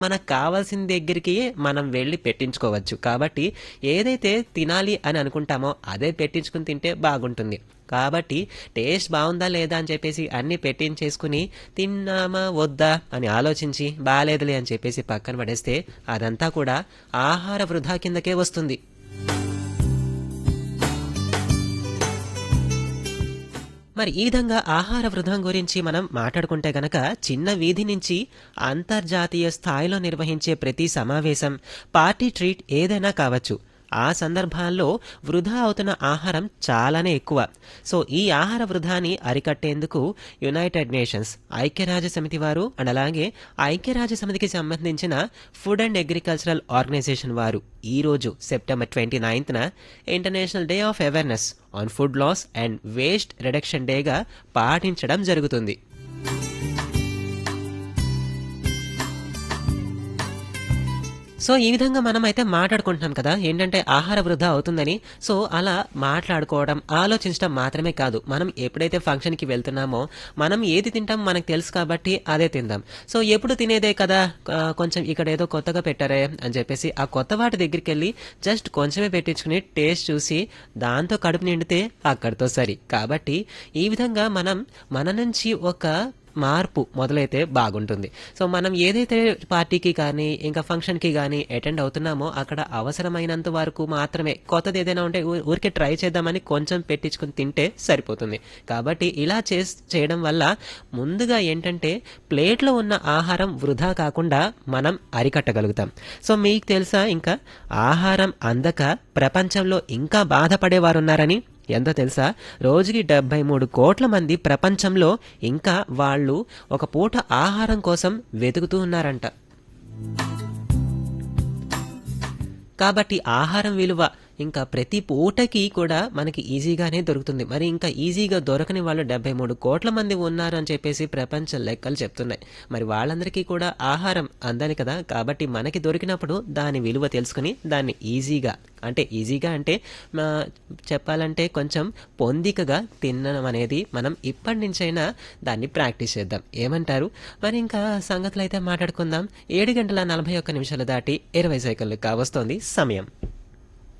మనకు కావాల్సిన దగ్గరికి మనం వెళ్ళి పెట్టించుకోవచ్చు కాబట్టి ఏదైతే తినాలి అని అనుకుంటామో అదే పెట్టించుకుని తింటే బాగుంటుంది కాబట్టి టేస్ట్ బాగుందా లేదా అని చెప్పేసి అన్ని పెట్టించేసుకుని తిన్నామా వద్దా అని ఆలోచించి బాగాలేదులే అని చెప్పేసి పక్కన పడేస్తే అదంతా కూడా ఆహార వృధా కిందకే వస్తుంది మరి ఈ విధంగా ఆహార వృధం గురించి మనం మాట్లాడుకుంటే గనక చిన్న వీధి నుంచి అంతర్జాతీయ స్థాయిలో నిర్వహించే ప్రతి సమావేశం పార్టీ ట్రీట్ ఏదైనా కావచ్చు ఆ సందర్భాల్లో వృధా అవుతున్న ఆహారం చాలానే ఎక్కువ సో ఈ ఆహార వృధాని అరికట్టేందుకు యునైటెడ్ నేషన్స్ ఐక్యరాజ్య సమితి వారు అండ్ అలాగే ఐక్యరాజ్య సమితికి సంబంధించిన ఫుడ్ అండ్ అగ్రికల్చరల్ ఆర్గనైజేషన్ వారు ఈ రోజు సెప్టెంబర్ ట్వంటీ నైన్త్న international day of awareness on food loss and waste reduction డేగా పాటించడం జరుగుతుంది సో ఈ విధంగా మనం అయితే మాట్లాడుకుంటున్నాం కదా ఏంటంటే ఆహార వృధా అవుతుందని సో అలా మాట్లాడుకోవడం ఆలోచించడం మాత్రమే కాదు మనం ఎప్పుడైతే ఫంక్షన్కి వెళ్తున్నామో మనం ఏది తింటాం మనకు తెలుసు కాబట్టి అదే తిందాం సో ఎప్పుడు తినేదే కదా ఆ, కొంచెం ఇక్కడ ఏదో కొత్తగా పెట్టారే అని చెప్పేసి ఆ కొత్త వాటి దగ్గరికి వెళ్ళి జస్ట్ కొంచెమే పెట్టించుకుని టేస్ట్ చూసి దాంతో కడుపు నిండితే అక్కడితో సరి కాబట్టి ఈ విధంగా మనం మన నుంచి ఒక మార్పు మొదలైతే బాగుంటుంది సో మనం ఏదైతే పార్టీకి కానీ ఇంకా ఫంక్షన్కి కానీ అటెండ్ అవుతున్నామో అక్కడ అవసరమైనంత వరకు మాత్రమే కొత్తది ఏదైనా ఉంటే ఊ- ఊరికే ట్రై చేద్దామని కొంచెం పెట్టించుకుని తింటే సరిపోతుంది కాబట్టి ఇలా చేస్ చేయడం వల్ల ముందుగా ఏంటంటే ప్లేట్లో ఉన్న ఆహారం వృధా కాకుండా మనం అరికట్టగలుగుతాం సో మీకు తెలుసా ఇంకా ఆహారం అందక ప్రపంచంలో ఇంకా బాధపడేవారు ఉన్నారని ఎంతో తెలుసా రోజుకి డెబ్బై మూడు కోట్ల మంది ప్రపంచంలో ఇంకా వాళ్ళు ఒక పూట ఆహారం కోసం వెతుకుతూ ఉన్నారంట కాబట్టి ఆహారం విలువ ఇంకా ప్రతి పూటకి కూడా మనకి ఈజీగానే దొరుకుతుంది మరి ఇంకా ఈజీగా దొరకని వాళ్ళు డెబ్బై మూడు కోట్ల మంది ఉన్నారు అని చెప్పేసి ప్రపంచ లెక్కలు చెప్తున్నాయి మరి వాళ్ళందరికీ కూడా ఆహారం అందాలి కదా కాబట్టి మనకి దొరికినప్పుడు దాని విలువ తెలుసుకుని దాన్ని ఈజీగా అంటే ఈజీగా అంటే మా చెప్పాలంటే కొంచెం పొందికగా తినడం అనేది మనం ఇప్పటి నుంచైనా దాన్ని ప్రాక్టీస్ చేద్దాం ఏమంటారు మరి ఇంకా సంగతులు అయితే మాట్లాడుకుందాం ఏడు గంటల నలభై ఒక్క నిమిషాలు దాటి ఇరవై సెకండ్లు కావస్తోంది సమయం